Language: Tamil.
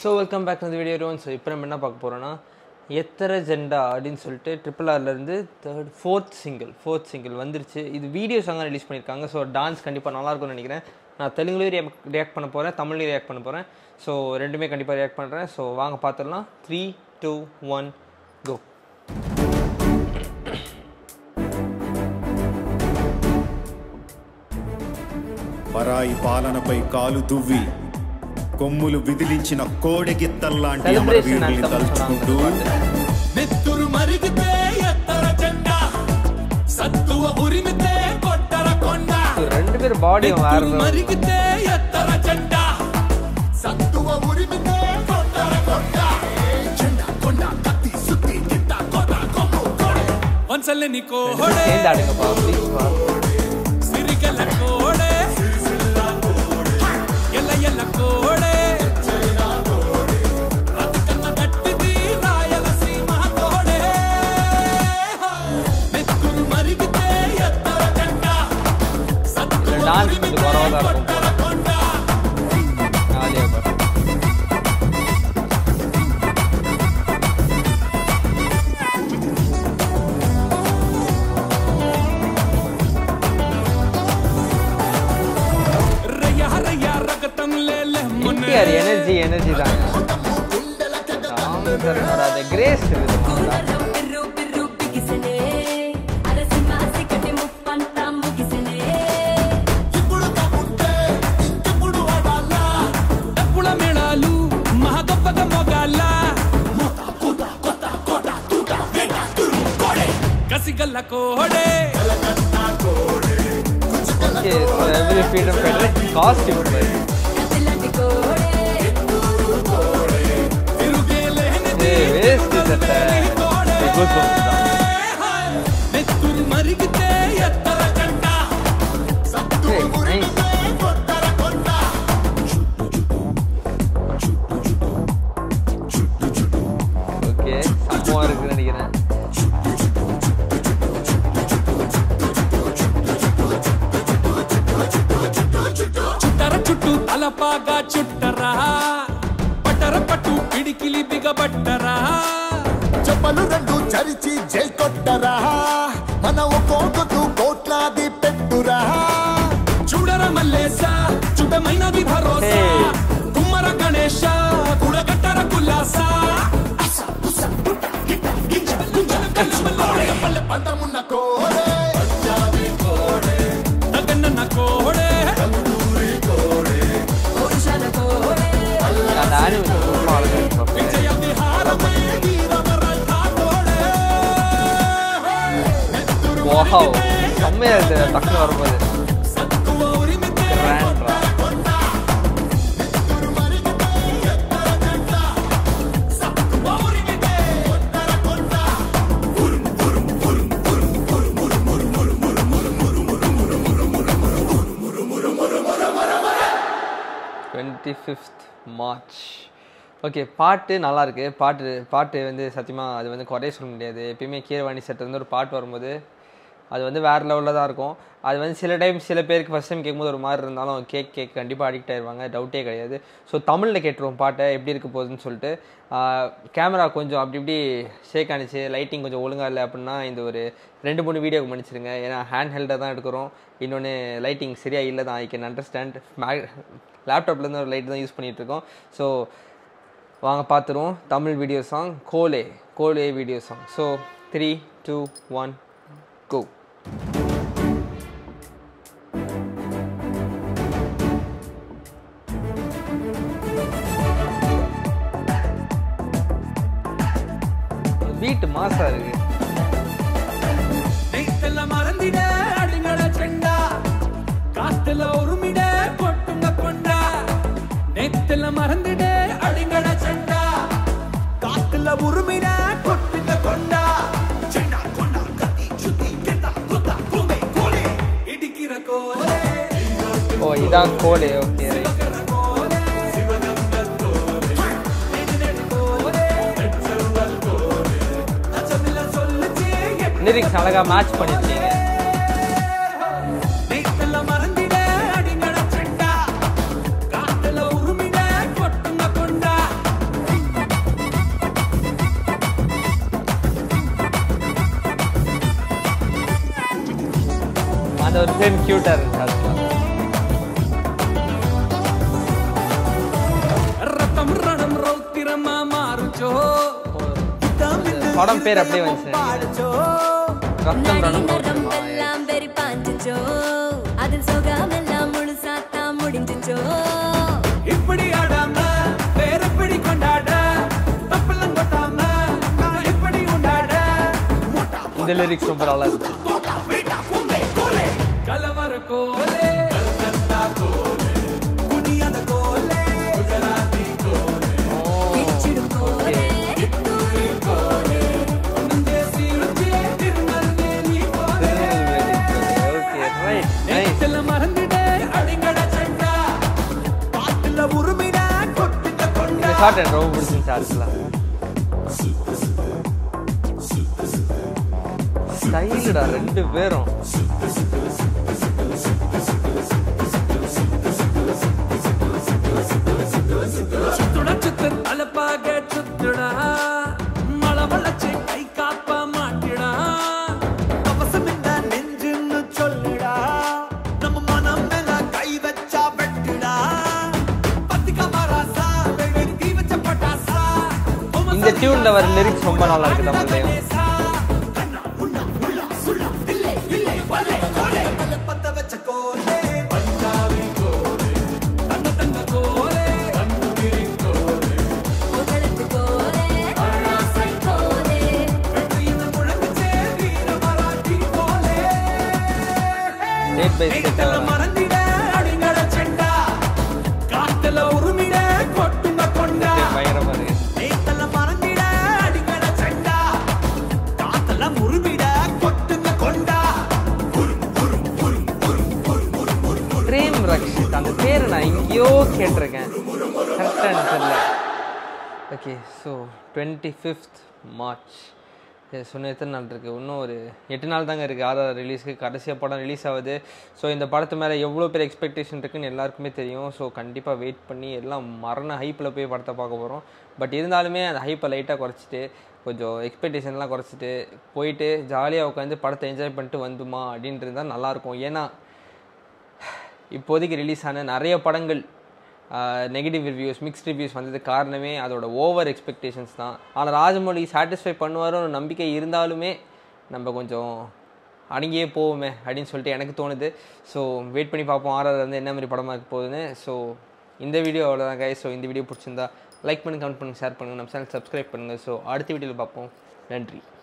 ஸோ வெல்கம் பேக் இந்த வீடியோ ஸோ இப்போ நம்ம என்ன பார்க்க போகிறோன்னா எத்தனை ஜெண்டா அப்படின்னு சொல்லிட்டு ட்ரிபிள் ஆர்லேருந்து third fourth single fourth single வந்துருச்சு இது வீடியோ சாங்காக ரிலீஸ் பண்ணியிருக்காங்க ஸோ டான்ஸ் கண்டிப்பாக நல்லா இருக்கும்னு நினைக்கிறேன் நான் தெலுங்குலேயும் ரியாக்ட் பண்ண போகிறேன் தமிழ்லையும் ரியாக்ட் பண்ண போகிறேன் ஸோ ரெண்டுமே கண்டிப்பாக ரியாக்ட் பண்ணுறேன் ஸோ வாங்க பார்த்துடலாம் த்ரீ டூ ஒன் கோ పరాయి పాలనపై కాలు దువ్వి కొమ్ములు విదిలించిన కోడెగిత్తల్లాంటి అమర సెలబ్రేషన్ వీరుల్ని అంతా తలుచుకుంటూ నెత్తురు మరిగితే ఎత్తర జెండా సత్తువ ఉరిమితే కొట్టర కొండ ரெண்டு பேர் பாடியும் నెత్తురు வேறு మరిగితే ఎత్తర జెండా సత్తువ ఉరిమితే కొట్టర కొండ జెండా కొండ కత్తి సుత్తి గిట్ట కొట్ట కొమ్ము కోడే వంచల్ని కోడే சேர்ந்து ஆடுங்கப்பா ப்ளீஸ் பா సిరిగల కోడే ఎల్ల ఎల్ల కోడే రతికన్న గట్టిది రాయలసీమ తోడే నెత్తురు మరిగితే ఎత్తర జెండా இதில் டான்ஸ் கொஞ்சம் குறவாக தான் இருக்கும் కొండ ஜாலியாக பாரு రయ్య రయ్య రగతం లేలే என்டிஆர் எனர்ஜி எனர்ஜி தாங்க அது கிரேஸ் కూరలో పిర్రు పిర్రు పిగిసెనే అరసి మాసి కటి ముప్పంతా ముగిసెనే ఇప్పుడు కబుట్టే ఇప్పుడు వాడాలా డప్పుల మేళాలు మహా గొప్పగా మొగాల కసిగల్ల కోడే okay so every freedom fighter costume కతిలాంటి కోడే తిరుగేలేనిది ஏ வேஸ்ட் சட்டை குட் தான் నెత్తురు మరిగితే ఎత్తర జెండా ஏய் நைஸ் ஓகே சமமா இருக்குன்னு நினைக்கிறேன் చుట్టర చుట్టూ తలపాగా చుట్టరా పట్టర పట్టు పిడికిలి బిగబట్టరా చెప్పలు రెండు చరిచి జై కొట్టరా మన ఒక్కొక్కరు కోట్లాది పెట్టురా చూడర మల్లేస చుటమైనది భరోసా Hey. కుమ్మర గణేశ కుడగట్టర కుల్లాస పల్లె పంటమున్న కోడే నగన్న కోడే పురుషాల కోడే அந்த ஆனிமேஷன் ரொம்ப அழகாக இருக்கு విజయ విహారమే వీరమర ఠాకోడే வாவ் செம்மையா இருக்கு டக்குனு வரும்போது సత్తువ ఉరిమితే கிராண்ட்ரா సత్తువ ఉరిమితే டுவெண்ட்டி ஃபிஃப்த் மார்ச் ஓகே பாட்டு நல்லா இருக்கு பாட்டு பாட்டு வந்து சத்தியமாக அது வந்து குறைய சொல்ல முடியாது எப்பயுமே கீரவாணி செட் வந்து ஒரு பாட்டு வரும்போது அது வந்து வேறு லெவலில் தான் இருக்கும் அது வந்து சில டைம் சில பேருக்கு ஃபஸ்ட் டைம் கேட்கும்போது ஒரு மாதிரி இருந்தாலும் கேக் கேக் கண்டிப்பாக அடிக்ட் ஆயிடுவாங்க டவுட்டே கிடையாது ஸோ தமிழில் கேட்டுருவோம் பாட்டை எப்படி இருக்க போகுதுன்னு சொல்லிட்டு கேமரா கொஞ்சம் அப்படி இப்படி ஷேக் ஆனிச்சு லைட்டிங் கொஞ்சம் ஒழுங்காக இல்லை அப்படின்னா இந்த ஒரு ரெண்டு மூணு வீடியோக்கு மன்னிச்சிருங்க ஏன்னா ஹேண்ட் ஹெல்டாக தான் எடுக்கிறோம் இன்னொன்று லைட்டிங் சரியாக இல்லை தான் ஐ கேன் அண்டர்ஸ்டாண்ட் லேப்டாப்லேருந்து ஒரு லைட் தான் யூஸ் பண்ணிகிட்டு இருக்கோம் ஸோ வாங்க பார்த்துருவோம் தமிழ் வீடியோ சாங் கோலே கோலே video song so three two one go beat மாசா இருக்கு நெய்த்தல மறந்திட அடிங்கட செண்டா காத்துல உருமிட கொட்டுங்க கொண்டா நெய்த்தல மறந்திட அடிங்கட செண்டா காத்துல உருமிட கொட்டுங்க கொண்டா செண்டா கொண்டா கத்தி சுத்தி கெட்டா குத்தா குமே கோலே இடிக்கிற கோலே ஓ இதான் கோலே ஓகே ரைட் லிரிக்ஸ் அழகாக மேட்ச் பண்ணியிருக்கீங்க நெய்த்தல மறந்திட அடிங்கட செண்டா காத்துல உருமிட கொட்டுங்க கொண்டா வில்லன் க்யூட்டாக இருந்துச்சு அதுதான் ரத்தம் ரணம் ரௌத்திரமா மாறுச்சோ படம் பேர் அப்படியே வந்துச்சு ரத்தம் ரணம் ரோட்டிரமா. நரம்பெல்லாம் வெறி பாஞ்சுச்சோ அதில் சொகாமெல்லாம் முழுசாத்தான் முடிஞ்சுச்சோ இப்படி ஆடாம வேற எப்படி கொண்டாட தப்பெல்லாம் கொட்டாம நான் எப்படி உண்டாட இந்த லிரிக்ஸ் ரொம்ப நல்லா இருந்துச்சு கலவர கோலே கல்கத்தா கோலே குனியாத கோலே குஜராத்தி கோலே பிச்சிடும் போலே இத்தூரி போலே தேசி ருச்சி திருநெல்வேலி கோலே ஓகே ரைட் நைஸ் நெத்தில மறந்துட அடிங்கட சண்டா பாட்டுல உருமிட கொட்டிட்ட கொண்ட இந்த ஷார்ட் எனக்கு ரொம்ப பிடிச்சிருந்துச்சு ஆக்சுவலாக ஸ்டைலுடா ரெண்டு பேரும் சுத்துட சுத்து தலப்பாக சுத்துடா மழை வளச்சு கை காப்ப மாட்டிடா அவசம் இந்த நெஞ்சுன்னு சொல்லுடா நம்ம மனம் மேல கை வச்சா வெட்டுடா பத்திக்க மராசா வெடி வச்ச பட்டாசா இந்த டியூன்ல வர லிரிக்ஸ் ரொம்ப நல்லா இருக்கு தமிழ்லையும் பத்த வச்ச கோலே பஞ்சாபி கோலே தங்க தங்க கோலே கண்ணுகிரி கோலே புகழத்து போலே ஆசை போலே வெற்றியின் முழங்குச்சே வீர மராட்டி கோலே ஸ்டேட் பை நெய்தல ஸ்டேட் மறந்திட அடிங்கட செண்டா காத்துல உருமிட கொட்டுங்க கொண்டா பயங்கரமா இருக்கு நெய்தல மறந்திட அடிங்கட செண்டா காத்துல உருமிட கொட்டுங்க கொண்டா பிரேம் ரக்ஷித் அந்த பேரை நான் எங்கேயோ கேட்டிருக்கேன் கரெக்டாக தெரியல okay so twenty fifth March சொன்ன எத்தனை நாள் இருக்குது இன்னும் ஒரு எட்டு நாள் தாங்க இருக்குது ஆர்ஆர் ரிலீஸ்க்கு கடைசியாக படம் ரிலீஸ் ஆகுது ஸோ இந்த படத்து மேலே எவ்வளோ பேர் எக்ஸ்பெக்டேஷன் இருக்குன்னு எல்லாருக்குமே தெரியும் ஸோ கண்டிப்பாக வெயிட் பண்ணி எல்லாம் மரண ஹைப்பில் போய் படத்தை பார்க்க போகிறோம் பட் இருந்தாலுமே அந்த ஹைப்பை லைட்டாக குறைச்சிட்டு கொஞ்சம் எக்ஸ்பெக்டேஷன்லாம் குறைச்சிட்டு போயிட்டு ஜாலியாக உட்காந்து படத்தை என்ஜாய் பண்ணிட்டு வந்துமா அப்படின்றது தான் நல்லாயிருக்கும் ஏன்னா இப்போதைக்கு ரிலீஸ் ஆன நிறைய படங்கள் நெகட்டிவ் ரிவ்யூஸ் மிக்ஸ்ட் ரிவ்யூஸ் வந்ததுக்கு காரணமே அதோட ஓவர் எக்ஸ்பெக்டேஷன்ஸ் தான் ஆனால் ராஜமௌழி சாட்டிஸ்ஃபை பண்ணுவாரோன்னு நம்பிக்கை இருந்தாலுமே நம்ம கொஞ்சம் அடங்கியே போவோமே அப்படின்னு சொல்லிட்டு எனக்கு தோணுது ஸோ வெயிட் பண்ணி பார்ப்போம் ஆர்ஆர் வந்து என்ன மாதிரி படமாக இருக்க போகுதுன்னு ஸோ இந்த வீடியோ அவ்வளோதான் guys ஸோ இந்த வீடியோ பிடிச்சிருந்தா லைக் பண்ணி கமெண்ட் பண்ணுங்கள் ஷேர் பண்ணுங்கள் நம்ம சேனல் சப்ஸ்கிரைப் பண்ணுங்கள் ஸோ அடுத்த வீடியோவில் பார்ப்போம் நன்றி